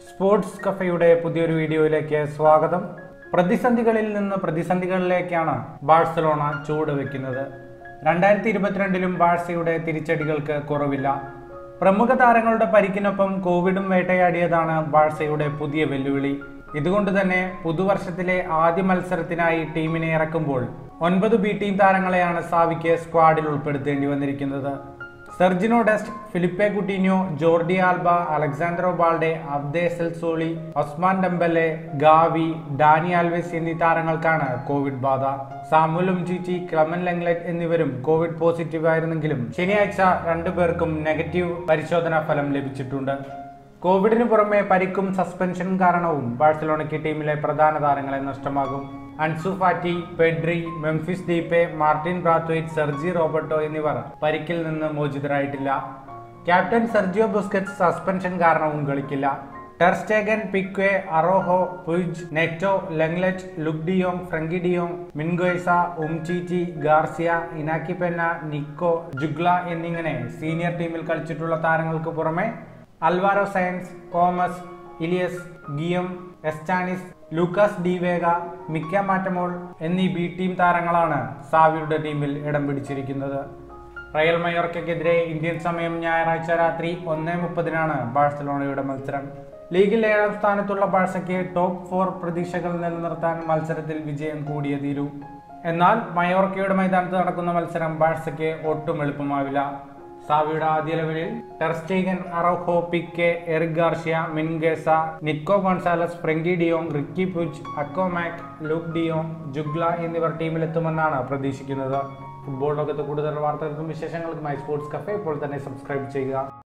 sports കഫയുടെ പുതിയൊരു വീഡിയോയിലേക്ക് സ്വാഗതം പ്രതിസന്ധികളിൽ നിന്ന് പ്രതിസന്ധികളിലേക്കാണ് ബാഴ്സലോണ ചൂട് വെക്കുന്നത് രണ്ടായിരത്തി ഇരുപത്തിരണ്ടിലും ബാഴ്സയുടെ തിരിച്ചടികൾക്ക് കുറവില്ല പ്രമുഖ താരങ്ങളുടെ പരിക്കിനൊപ്പം കോവിഡും വേട്ടയാടിയതാണ് ബാഴ്സയുടെ പുതിയ വെല്ലുവിളി ഇതുകൊണ്ട് തന്നെ പുതുവർഷത്തിലെ ആദ്യ മത്സരത്തിനായി ടീമിനെ ഇറക്കുമ്പോൾ ഒൻപത് ബി ടീം താരങ്ങളെയാണ് സാവിക്ക് സ്ക്വാഡിൽ ഉൾപ്പെടുത്തേണ്ടി വന്നിരിക്കുന്നത് Sergino Dest Philippe Coutinho Jordi Alba Alejandro Balde Abde Ezzalzouli Ousmane Dembele Gavi Dani Alves എന്നീ താരങ്ങൾക്കാണ് കോവിഡ് ബാധ സാമുലും ചിച്ചി ക്ലമൻ ലെങ്ലെറ്റ് എന്നിവരും കോവിഡ് പോസിറ്റീവ് ആയിരുന്നെങ്കിലും ശനിയാഴ്ച രണ്ടുപേർക്കും നെഗറ്റീവ് പരിശോധനാ ഫലം ലഭിച്ചിട്ടുണ്ട് കോവിഡിന് പുറമെ പരിക്കും സസ്പെൻഷനും കാരണവും ബാഴ്സലോണയ്ക്ക് ടീമിലെ പ്രധാന താരങ്ങളെ നഷ്ടമാകും Ansu Fati Pedri Memphis Depay Martin Braithwaite Sergi Roberto എന്നിവർ പരിക്കിൽ നിന്ന് മോചിതരായിട്ടില്ല ക്യാപ്റ്റൻ സെർജിയോ ബുസ്കറ്റ് സസ്പെൻഷൻ കാരണവും കളിക്കില്ല Ter Stegen Pique Araujo Puig Neto Lenglet Luuk de Jong Frenkie de Jong Mingueza Umtiti Garcia Inaki Pena Nico Jutgla എന്നിങ്ങനെ സീനിയർ ടീമിൽ കളിച്ചിട്ടുള്ള താരങ്ങൾക്ക് പുറമെ അൽവാരോ സയൻസ് കോമസ് Ilias Guillem Estanis Lucas de Vega Mika Marmol എന്നീ B team താരങ്ങളാണ് സാവിയുടെ ടീമിൽ ഇടം പിടിച്ചിരിക്കുന്നത് റയൽ മയോർക്കെതിരെ ഇന്ത്യൻ സമയം ഞായറാഴ്ച രാത്രി ഒന്നേ മുപ്പതിനാണ് ബാഴ്സലോണയുടെ മത്സരം ലീഗിൽ ഏഴാം സ്ഥാനത്തുള്ള ബാഴ്സയ്ക്ക് ടോപ്പ് ഫോർ പ്രതീക്ഷകൾ നിലനിർത്താൻ മത്സരത്തിൽ വിജയം കൂടിയേ തീരൂ എന്നാൽ മയോർക്കയുടെ മൈതാനത്ത് നടക്കുന്ന മത്സരം ബാഴ്സയ്ക്ക് ഒട്ടും എളുപ്പമാവില്ല സാവിയുടെ ആദ്യ ലെവലിൽ Ter Stegen Araujo Pique Eric Garcia Mingueza Nico Gonzalez Frenkie de Jong Riqui Puig Akhomach Luuk de Jong Jutgla എന്നിവർ ടീമിലെത്തുമെന്നാണ് പ്രതീക്ഷിക്കുന്നത് ഫുട്ബോൾ ലോകത്ത് കൂടുതൽ വാർത്തകൾക്കും വിശേഷങ്ങൾക്കുമായി സ്പോർട്സ് കഫേ ഇപ്പോൾ തന്നെ സബ്സ്ക്രൈബ് ചെയ്യുക